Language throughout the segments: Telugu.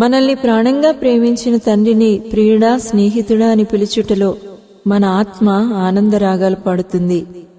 మనల్ని ప్రాణంగా ప్రేమించిన తండ్రిని ప్రియుడా స్నేహితుడా అని పిలుచుటలో మన ఆత్మ ఆనందరాగాలు పాడుతుంది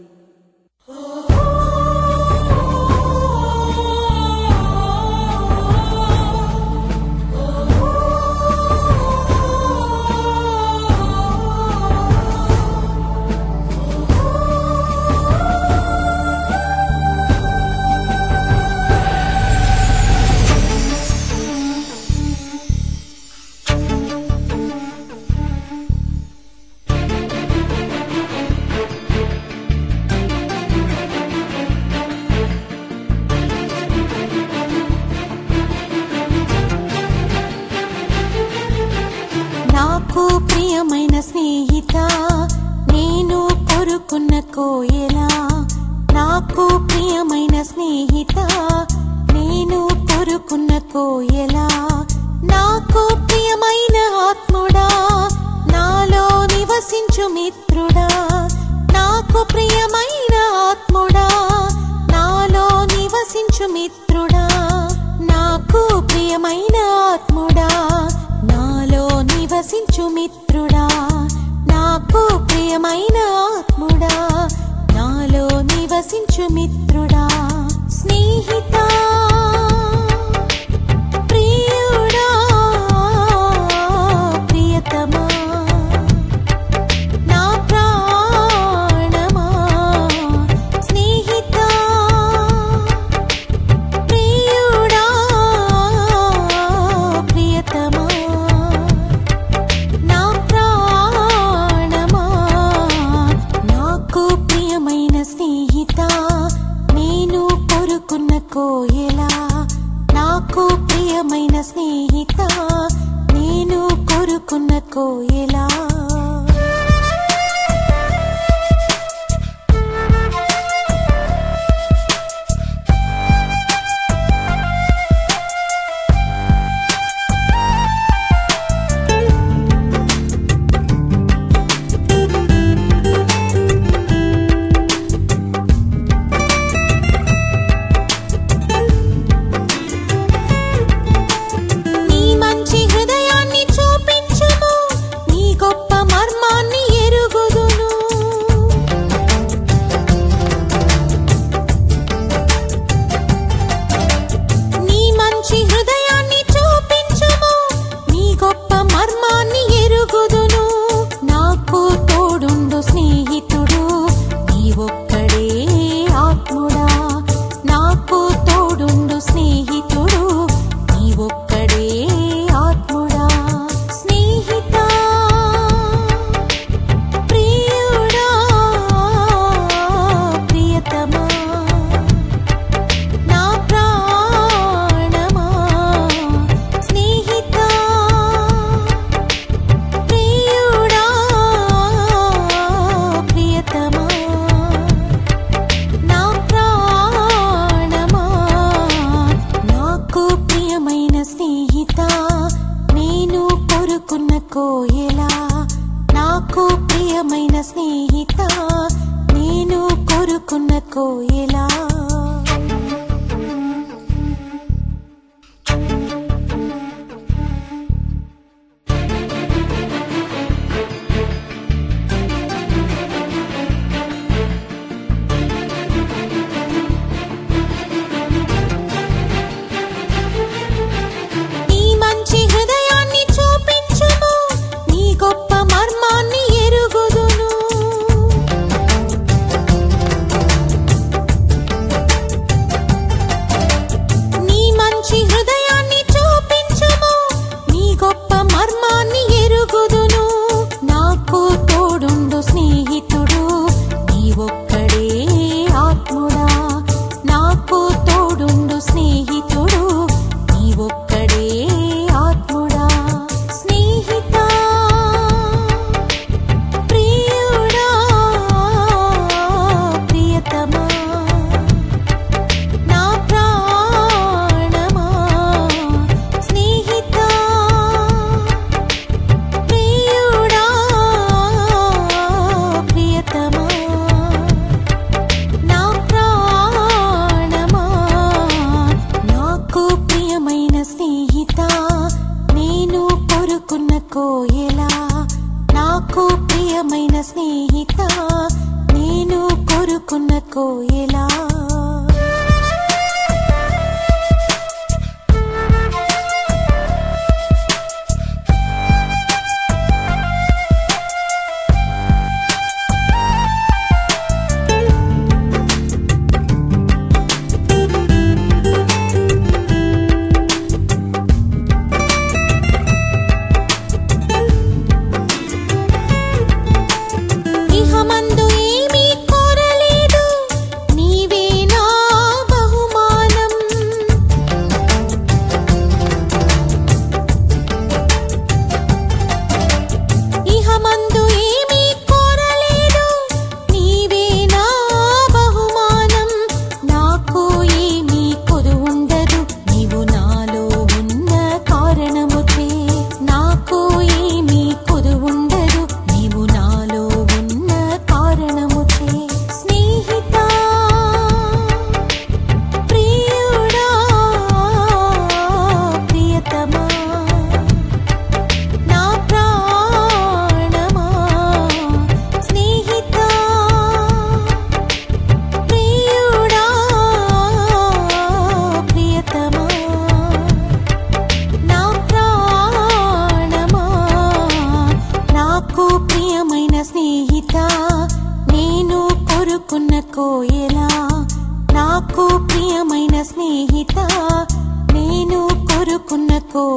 నాకు ప్రియమైన స్నేహిత నేను కొరుకున్న కోయలా నాకు ప్రియమైన స్నేహిత నేను కొరుకున్న కోయలా నాకు ప్రియమైన ఆత్ముడా నాలో నివసించు మిత్రుడా నాకు ప్రియమైన ఆత్ముడా నాలో నివసించు మిత్రుడా నాకు ప్రియమైన ఆత్ముడా నాలో నివసించు మిత్రుడా నాకు ప్రియమైన ఆత్ముడా నాలో నివసించు మిత్రుడా స్నేహిత ప్రియుడా ప్రియతమా నా ప్రాణమా స్నేహిత ప్రియుడా ప్రియతమా నా ప్రాణమా నాకు ప్రియమైన స్నేహిత నేను కోరుకున్న కోయలా నాకు ప్రియమైన స్నేహిత నేను కోరుకున్న కోయలా నీ మంచి హృదయాన్ని చూపించుము నీ గొప్ప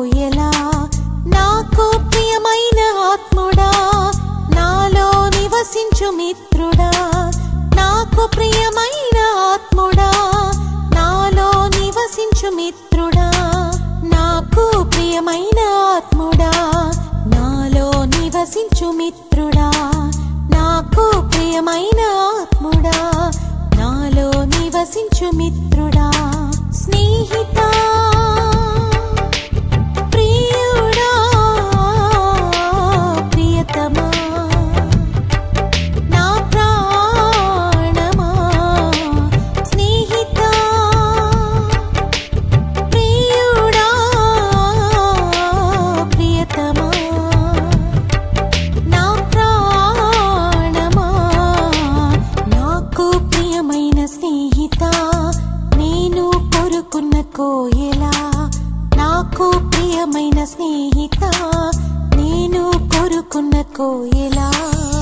కోయలా నాకు ప్రియమైన ఆత్ముడా నాలో నివసించు మిత్రుడా నాకు ప్రియమైన ఆత్ముడా నాలో నివసించు మిత్రుడా నాకు ప్రియమైన ఆత్ముడా నాలో నివసించు మిత్రుడా నాకు ప్రియమైన ఆత్ముడా నాలో నివసించు మిత్రుడా స్నేహితా ప్రియుడా ప్రియతమా నా ప్రాణమా స్నేహితా ప్రియుడా ప్రియతమా నా ప్రాణమా నాకు ప్రియమైన స్నేహిత నేను కోరుకున్న కోయలా నాకు ప్రియమైన స్నేహిత నేను కోరుకున్న కోయలా